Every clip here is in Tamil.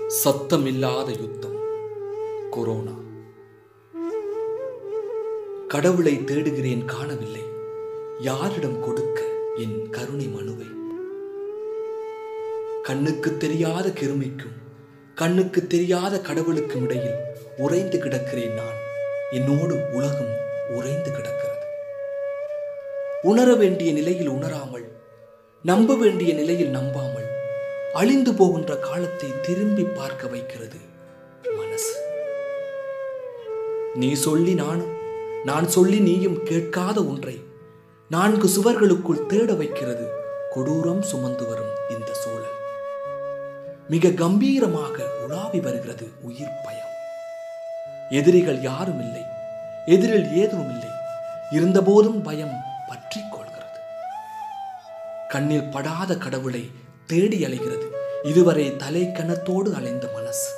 சத்தமில்லாத யுத்தம் கொரோனா கடவுளை தேடுகிறேன் காணவில்லை யாரிடம் கொடுக்க என் கருணை மனுவை கண்ணுக்கு தெரியாத கிருமிக்கும் கண்ணுக்கு தெரியாத கடவுளுக்கும் இடையில் உறைந்து கிடக்கிறேன் நான் என்னோடு உலகம் உறைந்து கிடக்கிறது உணர வேண்டிய நிலையில் உணராமல் நம்ப வேண்டிய நிலையில் நம்பாமல் அழிந்து போகின்ற காலத்தை திரும்பி பார்க்க வைக்கிறது மனசு நீ சொல்லி நானும் நான் சொல்லி நீயும் கேட்காத ஒன்றை நான்கு சுவர்களுக்குள் தேட வைக்கிறது கொடூரம் சுமந்து வரும் இந்த சூழல் மிக கம்பீரமாக உலாவி வருகிறது உயிர் பயம் எதிரிகள் யாரும் இல்லை எதிரில் ஏதும் இல்லை இருந்தபோதும் பயம் பற்றிக் கொள்கிறது கண்ணில் படாத கடவுளை தேடி அலைகிறது இதுவரை தலை கணத்தோடு அலைந்த மனசு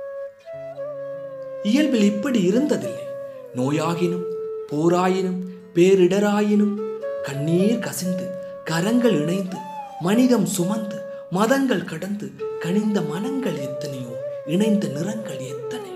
இயல்பில் இப்படி இருந்ததில்லை நோயாகினும் போராயினும் பேரிடராயினும் கண்ணீர் கசிந்து கரங்கள் இணைந்து மனிதம் சுமந்து மதங்கள் கடந்து கனிந்த மனங்கள் எத்தனையோ இணைந்த நிறங்கள் எத்தனையோ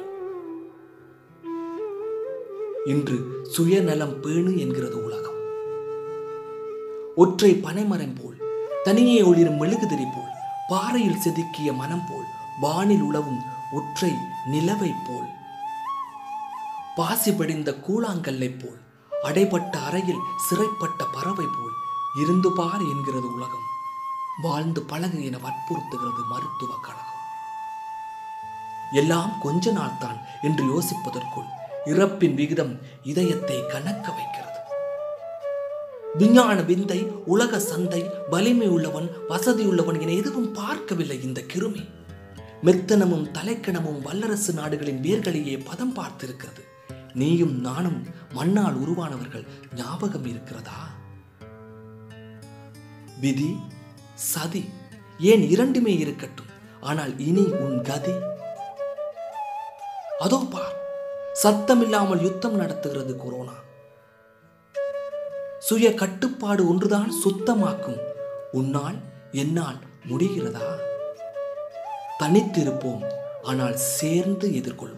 இன்று சுயநலம் பேணு என்கிறது உலகம் ஒற்றை பனைமரம் போல் தனியே ஒளிரும் மெழுகுதிரி போல் பாறையில் செதுக்கிய மனம் போல் வானில் உழவும் ஒற்றை நிலவை போல் பாசி படிந்த கூழாங்கல்லை போல் அடைபட்ட அறையில் சிறைப்பட்ட பறவை போல் இருந்து பார் என்கிறது உலகம் வாழ்ந்து பழகு என வற்புறுத்துகிறது மருத்துவ கழகம் எல்லாம் கொஞ்ச நாள் தான் என்று யோசிப்பதற்குள் இறப்பின் விகிதம் இதயத்தை கணக்க வைக்கிறது விஞ்ஞான விந்தை உலக சந்தை வலிமை உள்ளவன் வசதி உள்ளவன் என எதுவும் பார்க்கவில்லை இந்த கிருமி மெத்தனமும் தலைக்கணமும் வல்லரசு நாடுகளின் வேர்களையே பதம் பார்த்திருக்கிறது நீயும் நானும் மண்ணால் உருவானவர்கள் ஞாபகம் இருக்கிறதா விதி சதி ஏன் இரண்டுமே இருக்கட்டும் ஆனால் இனி உன் கதி அதோ பார் சத்தமில்லாமல் யுத்தம் நடத்துகிறது கொரோனா சுய கட்டுப்பாடு ஒன்றுதான் சுத்தமாக்கும் உன்னால் என்னால் முடிகிறதா தனித்திருப்போம் ஆனால் சேர்ந்து எதிர்கொள்வோம்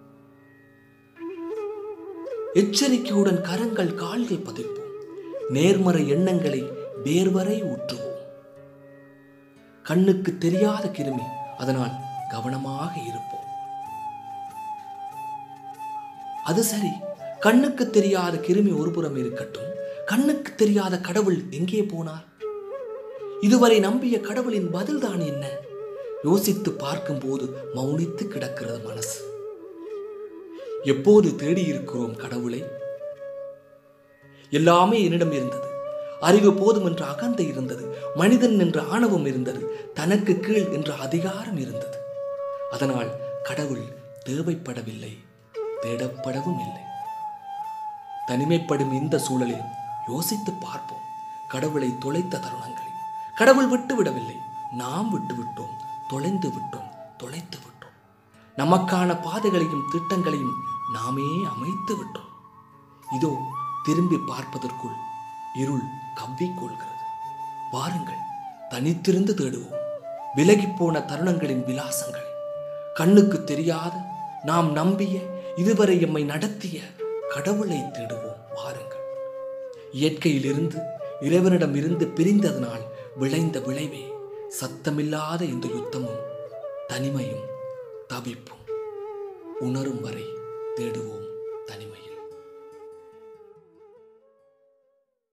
எச்சரிக்கையுடன் கரங்கள் கால்கள் பதிப்போம் நேர்மறை எண்ணங்களை வேர்வரை ஊற்றுவோம் கண்ணுக்கு தெரியாத கிருமி அதனால் கவனமாக இருப்போம் அது சரி கண்ணுக்கு தெரியாத கிருமி ஒருபுறம் இருக்கட்டும் கண்ணுக்கு தெரியாத கடவுள் எங்கே போனார் இதுவரை நம்பிய கடவுளின் பதில்தான் என்ன யோசித்து பார்க்கும்போது மௌனித்து கிடக்கிறது மனசு எப்போது தேடி இருக்கிறோம் கடவுளை எல்லாமே என்னிடம் இருந்தது அறிவு போதும் என்ற அகந்தை இருந்தது மனிதன் என்ற ஆணவம் இருந்தது தனக்கு கீழ் என்ற அதிகாரம் இருந்தது அதனால் கடவுள் தேவைப்படவில்லை தேடப்படவும் இல்லை தனிமைப்படும் இந்த சூழலில் யோசித்து பார்ப்போம் கடவுளை தொலைத்த தருணங்களில் கடவுள் விட்டு விடவில்லை நாம் விட்டு விட்டோம் தொலைந்து விட்டோம் தொலைத்து விட்டோம் நமக்கான பாதைகளையும் திட்டங்களையும் நாமே அமைத்து விட்டோம் இதோ திரும்பி பார்ப்பதற்குள் இருள் கவ்விக்கொள்கிறது வாருங்கள் தனித்திருந்து தேடுவோம் விலகிப்போன தருணங்களின் விலாசங்களை கண்ணுக்கு தெரியாத நாம் நம்பிய இதுவரை எம்மை நடத்திய கடவுளை தேடுவோம் வாருங்கள் இயற்கையிலிருந்து இறைவனிடம் இருந்து பிரிந்ததனால் விளைந்த விளைவே சத்தமில்லாத இந்த யுத்தமும் தனிமையும் தவிப்பும் உணரும் வரை தேடுவோம்